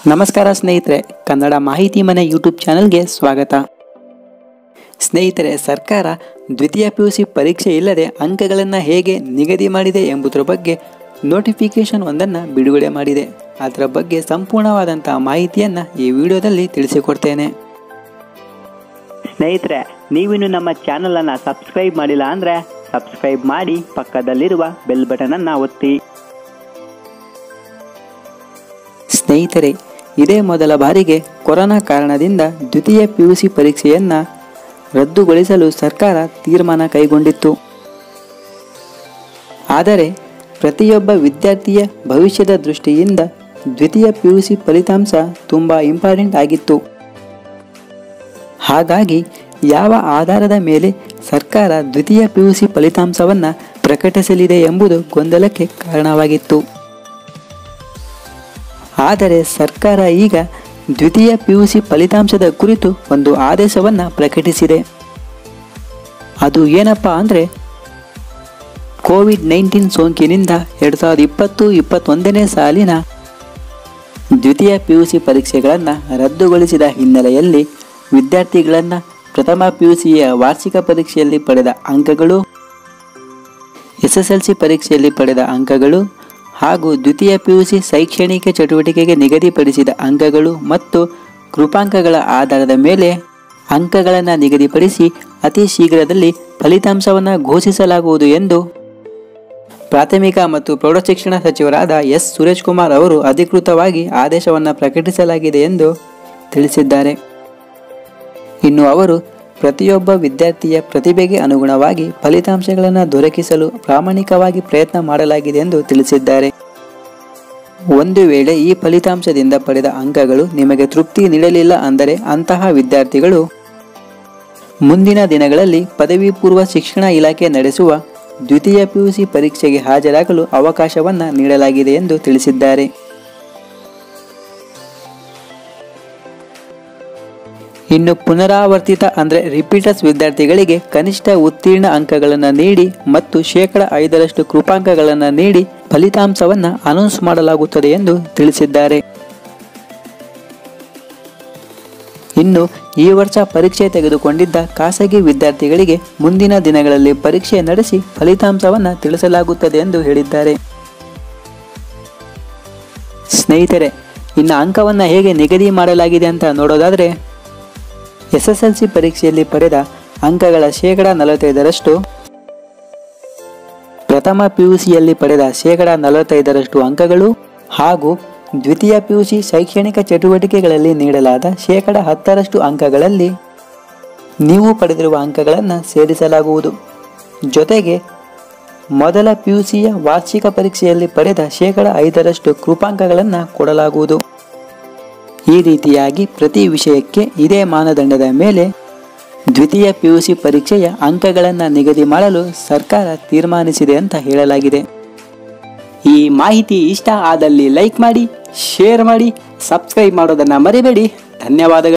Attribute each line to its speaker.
Speaker 1: ನಮಸ್ಕಾರ ಸ್ನೇಹಿತರೆ ಕನ್ನಡ ಮಾಹಿತಿ ಮನೆ ಯೂಟ್ಯೂಬ್ ಚಾನಲ್ಗೆ ಸ್ವಾಗತ ಸ್ನೇಹಿತರೆ ಸರ್ಕಾರ ದ್ವಿತೀಯ ಪಿ ಯು ಸಿ ಪರೀಕ್ಷೆ ಇಲ್ಲದೆ ಅಂಕಗಳನ್ನು ಹೇಗೆ ನಿಗದಿ ಮಾಡಿದೆ ಎಂಬುದರ ಬಗ್ಗೆ ನೋಟಿಫಿಕೇಶನ್ ಒಂದನ್ನು ಬಿಡುಗಡೆ ಮಾಡಿದೆ ಅದರ ಬಗ್ಗೆ ಸಂಪೂರ್ಣವಾದಂಥ ಮಾಹಿತಿಯನ್ನು ಈ ವಿಡಿಯೋದಲ್ಲಿ ತಿಳಿಸಿಕೊಡ್ತೇನೆ
Speaker 2: ಸ್ನೇಹಿತರೆ ನೀವಿನ್ನು ನಮ್ಮ ಚಾನಲನ್ನು ಸಬ್ಸ್ಕ್ರೈಬ್ ಮಾಡಿಲ್ಲ ಅಂದರೆ ಸಬ್ಸ್ಕ್ರೈಬ್ ಮಾಡಿ ಪಕ್ಕದಲ್ಲಿರುವ ಬೆಲ್ ಬಟನನ್ನು ಒತ್ತಿ
Speaker 1: ಸ್ನೇಹಿತರೆ ಇದೇ ಮೊದಲ ಬಾರಿಗೆ ಕೊರೋನಾ ಕಾರಣದಿಂದ ದ್ವಿತೀಯ ಪಿ ಯು ಸಿ ಪರೀಕ್ಷೆಯನ್ನು ರದ್ದುಗೊಳಿಸಲು ಸರ್ಕಾರ ತೀರ್ಮಾನ ಕೈಗೊಂಡಿತ್ತು ಆದರೆ ಪ್ರತಿಯೊಬ್ಬ ವಿದ್ಯಾರ್ಥಿಯ ಭವಿಷ್ಯದ ದೃಷ್ಟಿಯಿಂದ ದ್ವಿತೀಯ ಪಿ ಯು ಸಿ ಫಲಿತಾಂಶ ತುಂಬ ಇಂಪಾರ್ಟೆಂಟ್ ಆಗಿತ್ತು ಹಾಗಾಗಿ ಯಾವ ಆಧಾರದ ಮೇಲೆ ಸರ್ಕಾರ ದ್ವಿತೀಯ ಪಿ ಯು ಸಿ ಫಲಿತಾಂಶವನ್ನು ಪ್ರಕಟಿಸಲಿದೆ ಎಂಬುದು ಗೊಂದಲಕ್ಕೆ ಕಾರಣವಾಗಿತ್ತು ಆದರೆ ಸರ್ಕಾರ ಈಗ ದ್ವಿತೀಯ ಪಿ ಯು ಸಿ ಫಲಿತಾಂಶದ ಕುರಿತು ಒಂದು ಆದೇಶವನ್ನು ಪ್ರಕಟಿಸಿದೆ ಅದು ಏನಪ್ಪ ಅಂದರೆ ಕೋವಿಡ್ ನೈನ್ಟೀನ್ ಸೋಂಕಿನಿಂದ ಎರಡು ಸಾವಿರದ ಇಪ್ಪತ್ತು ಇಪ್ಪತ್ತೊಂದನೇ ಸಾಲಿನ ದ್ವಿತೀಯ ಪಿ ಯು ಸಿ ಪರೀಕ್ಷೆಗಳನ್ನು ರದ್ದುಗೊಳಿಸಿದ ಹಿನ್ನೆಲೆಯಲ್ಲಿ ವಿದ್ಯಾರ್ಥಿಗಳನ್ನು ಪ್ರಥಮ ಪಿ ಯು ಸಿಯ ವಾರ್ಷಿಕ ಪರೀಕ್ಷೆಯಲ್ಲಿ ಪಡೆದ ಅಂಕಗಳು ಎಸ್ ಎಸ್ ಎಲ್ ಸಿ ಪರೀಕ್ಷೆಯಲ್ಲಿ ಪಡೆದ ಅಂಕಗಳು ಹಾಗೂ ದ್ವಿತೀಯ ಪಿ ಯು ಸಿ ಶೈಕ್ಷಣಿಕ ಚಟುವಟಿಕೆಗೆ ನಿಗದಿಪಡಿಸಿದ ಅಂಕಗಳು ಮತ್ತು ಕೃಪಾಂಕಗಳ ಆಧಾರದ ಮೇಲೆ ಅಂಕಗಳನ್ನು ನಿಗದಿಪಡಿಸಿ ಅತಿ ಶೀಘ್ರದಲ್ಲಿ ಫಲಿತಾಂಶವನ್ನು ಘೋಷಿಸಲಾಗುವುದು ಎಂದು ಪ್ರಾಥಮಿಕ ಮತ್ತು ಪ್ರೌಢಶಿಕ್ಷಣ ಸಚಿವರಾದ ಎಸ್ ಸುರೇಶ್ ಕುಮಾರ್ ಅವರು ಅಧಿಕೃತವಾಗಿ ಆದೇಶವನ್ನು ಪ್ರಕಟಿಸಲಾಗಿದೆ ಎಂದು ತಿಳಿಸಿದ್ದಾರೆ ಇನ್ನು ಅವರು ಪ್ರತಿಯೊಬ್ಬ ವಿದ್ಯಾರ್ಥಿಯ ಪ್ರತಿಭೆಗೆ ಅನುಗುಣವಾಗಿ ಫಲಿತಾಂಶಗಳನ್ನು ದೊರಕಿಸಲು ಪ್ರಾಮಾಣಿಕವಾಗಿ ಪ್ರಯತ್ನ ಮಾಡಲಾಗಿದೆ ಎಂದು ತಿಳಿಸಿದ್ದಾರೆ ಒಂದು ವೇಳೆ ಈ ಫಲಿತಾಂಶದಿಂದ ಪಡೆದ ಅಂಕಗಳು ನಿಮಗೆ ತೃಪ್ತಿ ನೀಡಲಿಲ್ಲ ಅಂದರೆ ಅಂತಹ ವಿದ್ಯಾರ್ಥಿಗಳು ಮುಂದಿನ ದಿನಗಳಲ್ಲಿ ಪದವಿ ಪೂರ್ವ ಶಿಕ್ಷಣ ಇಲಾಖೆ ನಡೆಸುವ ದ್ವಿತೀಯ ಪಿಯುಸಿ ಪರೀಕ್ಷೆಗೆ ಹಾಜರಾಗಲು ಅವಕಾಶವನ್ನು ನೀಡಲಾಗಿದೆ ಎಂದು ತಿಳಿಸಿದ್ದಾರೆ ಇನ್ನು ಪುನರಾವರ್ತಿತ ಅಂದರೆ ರಿಪೀಟರ್ಸ್ ವಿದ್ಯಾರ್ಥಿಗಳಿಗೆ ಕನಿಷ್ಠ ಉತ್ತೀರ್ಣ ಅಂಕಗಳನ್ನು ನೀಡಿ ಮತ್ತು ಶೇಕಡ ಐದರಷ್ಟು ಕೃಪಾಂಕಗಳನ್ನು ನೀಡಿ ಫಲಿತಾಂಶವನ್ನು ಅನೌನ್ಸ್ ಮಾಡಲಾಗುತ್ತದೆ ಎಂದು ತಿಳಿಸಿದ್ದಾರೆ ಇನ್ನು ಈ ವರ್ಷ ಪರೀಕ್ಷೆ ತೆಗೆದುಕೊಂಡಿದ್ದ ಖಾಸಗಿ ವಿದ್ಯಾರ್ಥಿಗಳಿಗೆ ಮುಂದಿನ ದಿನಗಳಲ್ಲಿ ಪರೀಕ್ಷೆ ನಡೆಸಿ ಫಲಿತಾಂಶವನ್ನು ತಿಳಿಸಲಾಗುತ್ತದೆ ಎಂದು ಹೇಳಿದ್ದಾರೆ ಸ್ನೇಹಿತರೆ ಇನ್ನು ಅಂಕವನ್ನು ಹೇಗೆ ನಿಗದಿ ಮಾಡಲಾಗಿದೆ ಅಂತ ನೋಡೋದಾದರೆ ಎಸ್ ಎಸ್ ಎಲ್ ಸಿ ಪರೀಕ್ಷೆಯಲ್ಲಿ ಪಡೆದ ಅಂಕಗಳ ಶೇಕಡ ನಲವತ್ತೈದರಷ್ಟು ಪ್ರಥಮ ಪಿ ಯು ಸಿಯಲ್ಲಿ ಪಡೆದ ಶೇಕಡ ನಲವತ್ತೈದರಷ್ಟು ಅಂಕಗಳು ಹಾಗೂ ದ್ವಿತೀಯ ಪಿ ಯು ಸಿ ಶೈಕ್ಷಣಿಕ ಚಟುವಟಿಕೆಗಳಲ್ಲಿ ನೀಡಲಾದ ಶೇಕಡ ಹತ್ತರಷ್ಟು ಅಂಕಗಳಲ್ಲಿ ನೀವು ಪಡೆದಿರುವ ಅಂಕಗಳನ್ನು ಸೇರಿಸಲಾಗುವುದು ಜೊತೆಗೆ ಮೊದಲ ಪಿ ಯು ಸಿಯ ವಾರ್ಷಿಕ ಪರೀಕ್ಷೆಯಲ್ಲಿ ಪಡೆದ ಶೇಕಡ ಐದರಷ್ಟು ಕೃಪಾಂಕಗಳನ್ನು ಕೊಡಲಾಗುವುದು ಈ ರೀತಿಯಾಗಿ ಪ್ರತಿ ವಿಷಯಕ್ಕೆ ಇದೇ ಮಾನದಂಡದ ಮೇಲೆ ದ್ವಿತೀಯ ಪಿ ಯು ಸಿ ಪರೀಕ್ಷೆಯ ಅಂಕಗಳನ್ನು ನಿಗದಿ ಮಾಡಲು ಸರ್ಕಾರ ತೀರ್ಮಾನಿಸಿದೆ ಅಂತ ಹೇಳಲಾಗಿದೆ
Speaker 2: ಈ ಮಾಹಿತಿ ಇಷ್ಟ ಆದಲ್ಲಿ ಲೈಕ್ ಮಾಡಿ ಶೇರ್ ಮಾಡಿ ಸಬ್ಸ್ಕ್ರೈಬ್ ಮಾಡೋದನ್ನು ಮರಿಬೇಡಿ ಧನ್ಯವಾದಗಳು